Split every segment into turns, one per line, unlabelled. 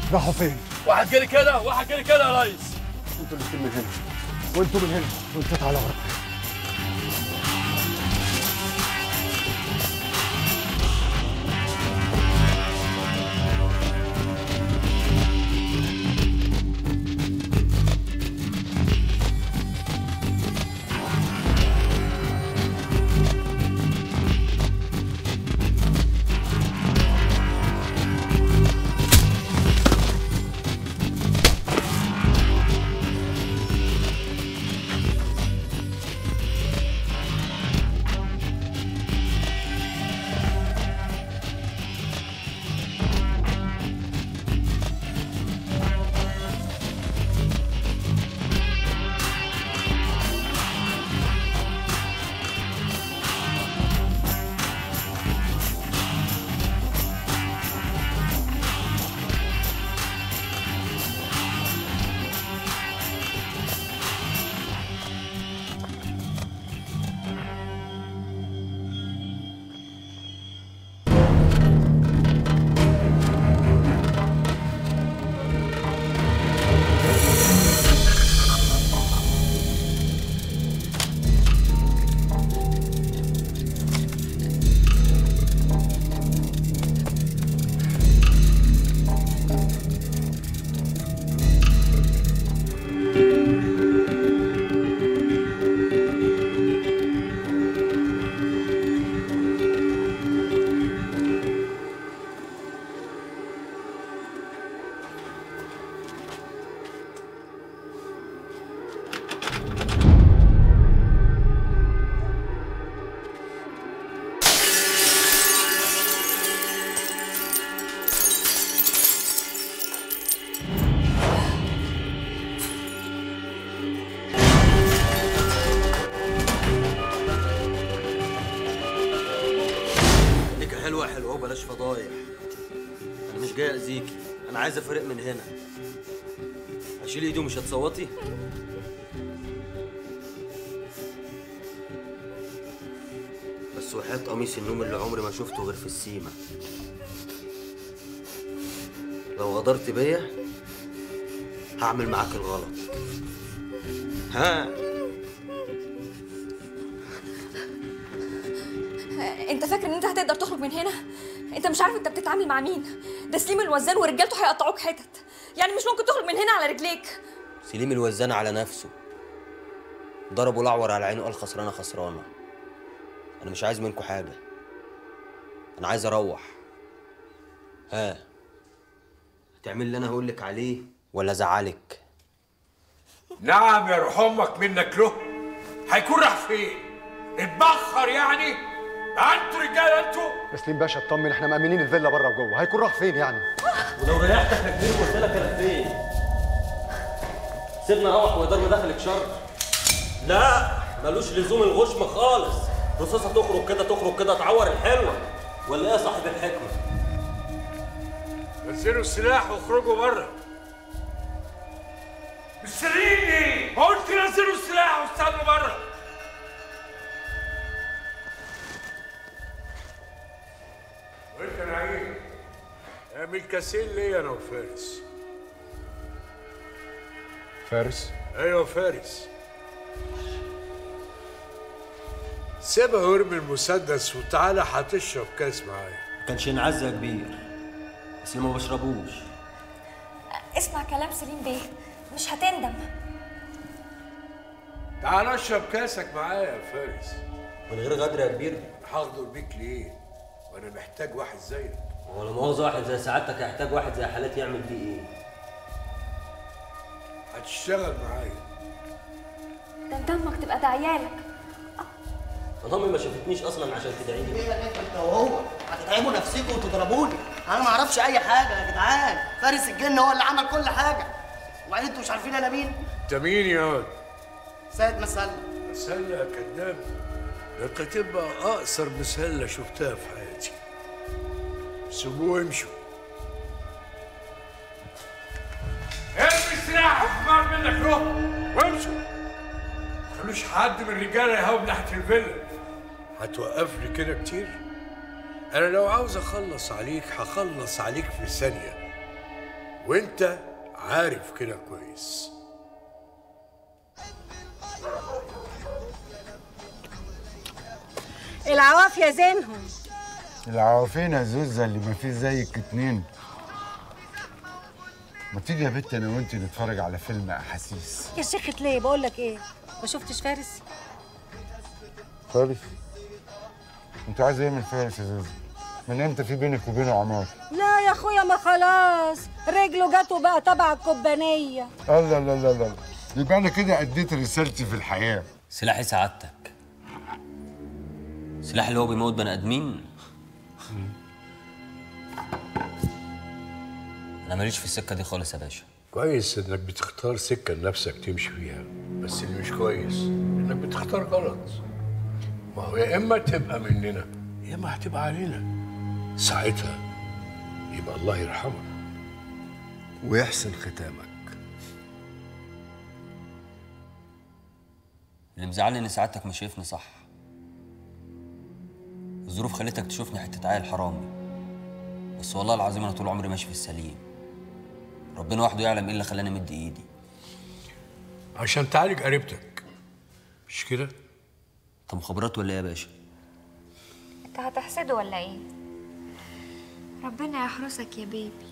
راحوا فين؟
واحد جري كده واحد جري كده يا ريس
انتوا الاتنين من هنا وانتوا من هنا وانتوا تعالوا ورا
ليك حلوة حلوة وبلاش فضايح أنا مش جاي أذيكي أنا عايز أفرق من هنا أشيل إيدي ومش هتصوتي بس وحياة قميص النوم اللي عمري ما شفته غير في السيما لو غدرت بيا هعمل معاك الغلط ها
انت فاكر ان انت هتقدر تخرج من هنا انت مش عارف انت بتتعامل مع مين ده سليم الوزان ورجالته هيقطعوك حتت يعني مش ممكن تخرج من هنا على رجليك
سليم الوزان على نفسه ضرب والأعور على عينه قال خسرانة خسرانة أنا مش عايز منكم حاجة أنا عايز أروح ها هتعمل اللي أنا هقولك عليه ولا أزعلك
نعم يا روح امك منك له هيكون راح فين اتبخر يعني انتوا رجاله انتوا
تسليم باشا اطمن احنا مأمنين الفيلا بره وجوه هيكون راح فين يعني؟
ولو ريحتك يا كبير قلت لك أنا فين سيبنا روح ويدار مداخلك شر لا ملوش لزوم الغشم خالص رصاصة تخرج كده تخرج كده تعور الحلوة ولا ايه يا صاحب الحكمة
نزلوا السلاح واخرجوا بره مستنيني قلت نزلوا السلاح واستنوا بره وانت نعيم اعمل كاسين ليا انا وفارس
فارس
ايوه فارس سيبها وارمي المسدس وتعالى هتشرب كاس معايا
كانش ينعز يا كبير بس ما بشربوش
اسمع كلام سليم بيه مش هتندم
تعال اشرب كاسك معايا يا فارس
من غير غدر يا كبير
هغدر بيك ليه وانا محتاج واحد زيك
هو لا مؤاخذة واحد زي سعادتك هيحتاج واحد زي حالاتي يعمل فيه ايه؟
هتشتغل معايا
ده انت امك تبقى دعيالك
انا امي ما شافتنيش اصلا عشان تدعي لي
ايه انت وهو هتتعبوا نفسكم وتضربوني انا ما اعرفش اي حاجه يا جدعان فارس الجن هو اللي عمل كل حاجه وبعدين انتوا مش عارفين انا مين
انت مين يا واد؟
سيد مسلم
مسلة يا كذاب ده انت تبقى اقصر مسلة شفتها في حياتي سيبوه وامشوا ارمي السلاح احمر منك روح وامشوا خلوش حد من الرجاله يهاوب ناحيه الفيلا هتوقفني كده كتير انا لو عاوز اخلص عليك هخلص عليك في ثانيه وانت عارف كده كويس
العوافية زينهم
العوافين يا زوزة اللي ما فيه زيك اتنين ما تيجي يا بت انا وانت نتفرج على فيلم احاسيس
يا شيخة ليه بقول لك ايه ما شفتش فارس
فارس انت عايز ايه من فارس يا زوزة من امتى في بينك وبينه عمار
لا يا اخويا ما خلاص رجله جت وبقى تبع الكوبانية
الله لا لا لا يبقى انا كده اديت رسالتي في الحياه
سلاحي سعادتك سلاح اللي هو بيموت بني ادمين انا ماليش في السكه دي خالص يا باشا
كويس انك بتختار سكه لنفسك تمشي فيها بس اللي مش كويس انك بتختار غلط ما هو يا اما تبقى مننا يا اما هتبقى علينا ساعتها يبقى الله يرحمك
ويحسن ختامك
اللي مزعلني ان سعادتك مش شايفني صح الظروف خلتك تشوفني حته عيل حرامي بس والله العظيم انا طول عمري ماشي في السليم ربنا وحده يعلم ايه اللي خلاني مد ايدي
عشان تعالج قريبتك مش كده
انت مخابرات ولا ايه يا باشا
انت هتحسده ولا ايه ربنا يحرسك يا بيبي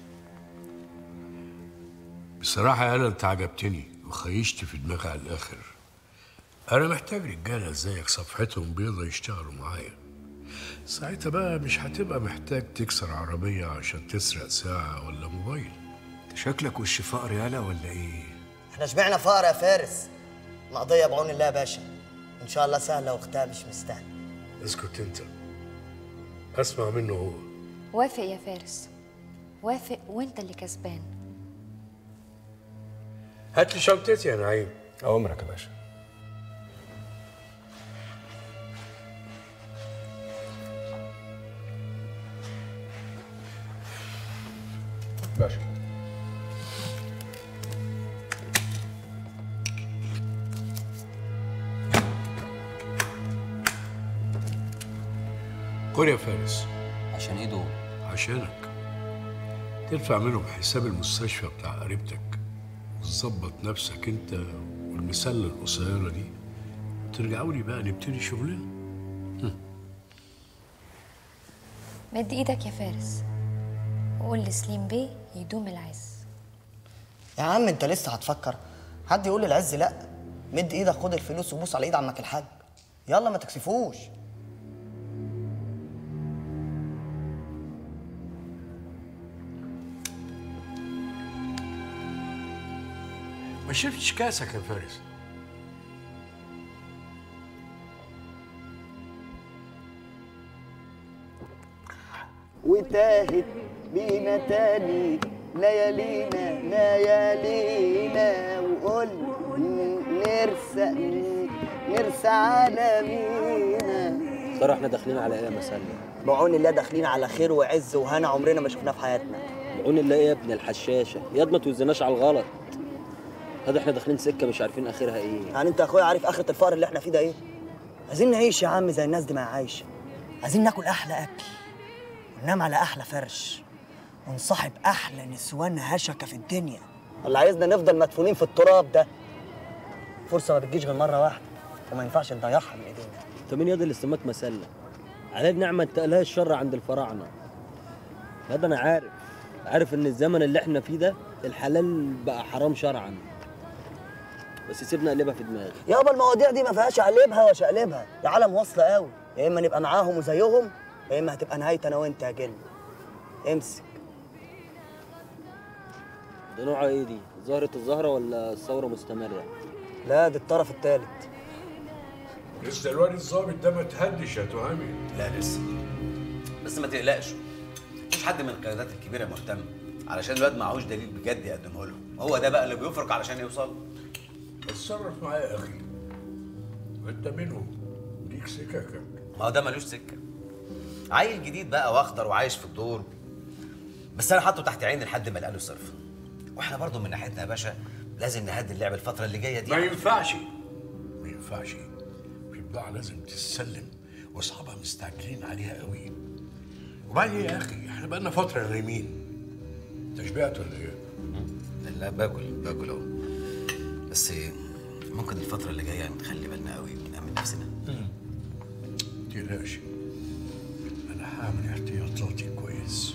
بصراحة يا أنا أنت عجبتني وخيشت في دماغي على الآخر أنا محتاج رجالة زيك صفحتهم بيضة يشتغلوا معايا ساعتها بقى مش هتبقى محتاج تكسر عربية عشان تسرق ساعة ولا موبايل
شكلك وش فقر يالا ولا ايه؟
احنا شبعنا فقر يا فارس مقضية بعون الله يا باشا ان شاء الله سهلة واختها مش مستاهلة
اسكت أنت أسمع منه هو
وافق يا فارس وافق وانت اللي كسبان
هات لي شنطتي يا نعيم
أوامرك يا باشا باشا
خد يا فارس
عشان ايه دول
عشانك ترفع منهم حساب المستشفى بتاع قريبتك وتظبط نفسك انت والمسلة القصيرة دي ترجعوا لي بقى نبتدي شغلنا
مد ايدك يا فارس وقول لسليم بيه يدوم العز
يا عم انت لسه هتفكر حد يقول للعز لا مد ايدك خد الفلوس وبوس على ايد عمك الحاج يلا ما تكسفوش
ما شفتش كاسك يا فارس
وتاهت بينا تاني ليالينا ليالينا وقول نرسى نرسى على مينا
ترى احنا داخلين على ايه يا مسلم
بعون الله داخلين على خير وعز وهنا عمرنا ما شفناه في حياتنا
بعون الله ايه يا ابن الحشاشه ياد ما توزناش على الغلط هذا احنا داخلين سكه مش عارفين اخرها ايه
يعني انت يا اخويا عارف اخرة الفقر اللي احنا فيه ده ايه؟ عايزين نعيش يا عم زي الناس دي ما هي عايشه عايزين ناكل احلى اكل وننام على احلى فرش ونصاحب احلى نسوان هشكه في الدنيا اللي عايزنا نفضل مدفونين في التراب ده فرصه ما بتجيش غير مره واحده وما ينفعش نضيعها من ايدينا
انت مين ياض اللي استمات مسله على نعمه انتقلها الشر عند الفراعنه هذا انا عارف عارف ان الزمن اللي احنا فيه ده الحلال بقى حرام شرعا بس سيبنا اقلبها في دماغي
يابا المواضيع دي ما فيهاش اقلبها وشقلبها العالم واصله قوي يا اما نبقى معاهم وزيهم يا اما هتبقى نهايتي انا وانت يا جن امسك
ده نوعها ايه دي ظهرت الزهره ولا الثوره مستمره
لا دي الطرف الثالث
لسه الواد الظابط ده ما تهدش يا تهامي
لا لسه بس ما تقلقش مفيش حد من القيادات الكبيره مهتم علشان الواد معهوش دليل بجد يقدمه لهم هو ده بقى اللي بيفرق علشان يوصل
اتصرف معايا يا اخي انت منهم ليك سككك
ما هو ده ملوش سكه عيل جديد بقى واخضر وعايش في الدور بس انا حاطه تحت عيني لحد ما الاقي صرف واحنا برضه من ناحيتنا يا باشا لازم نهدي اللعب الفتره اللي جايه دي
ما ينفعش ما ينفعش في بضاعة لازم تتسلم واصحابها مستعجلين عليها قوي وبعدين يا اخي احنا بقالنا فترة نايمين انت شبعت ولا ايه؟
لا باكل باكل اهو بس ممكن الفترة اللي جاية نخلي بالنا قوي ونأمن نفسنا
تقلقش انا هعمل احتياطاتي كويس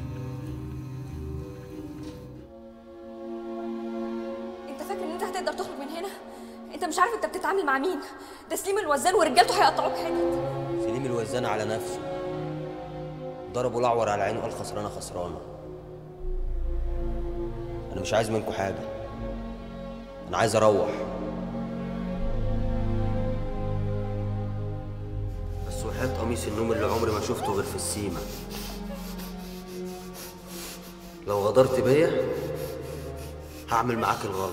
انت فاكر ان انت هتقدر تخرج من هنا انت مش عارف انت بتتعامل مع مين ده سليم الوزان ورجالته هيقطعوك حتت
سليم الوزان على نفسه ضربه الاعور على عينه قال خسرانه خسرانه انا مش عايز منكم حاجه انا عايز اروح بس وحياة قميص النوم اللي عمري ما شفته غير في السيما لو غدرت بيا هعمل معاك الغلط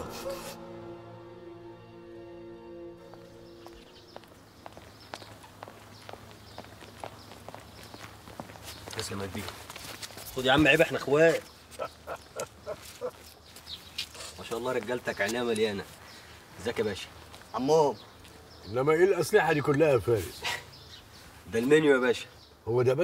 تسلم يا كبير خد يا عم عيب احنا اخوات ما شاء الله رجالتك عينيها مليانه ازيك يا باشا
عموم
انما ايه الاسلحه دي كلها يا فارس
ده المنيو يا باشا
هو ده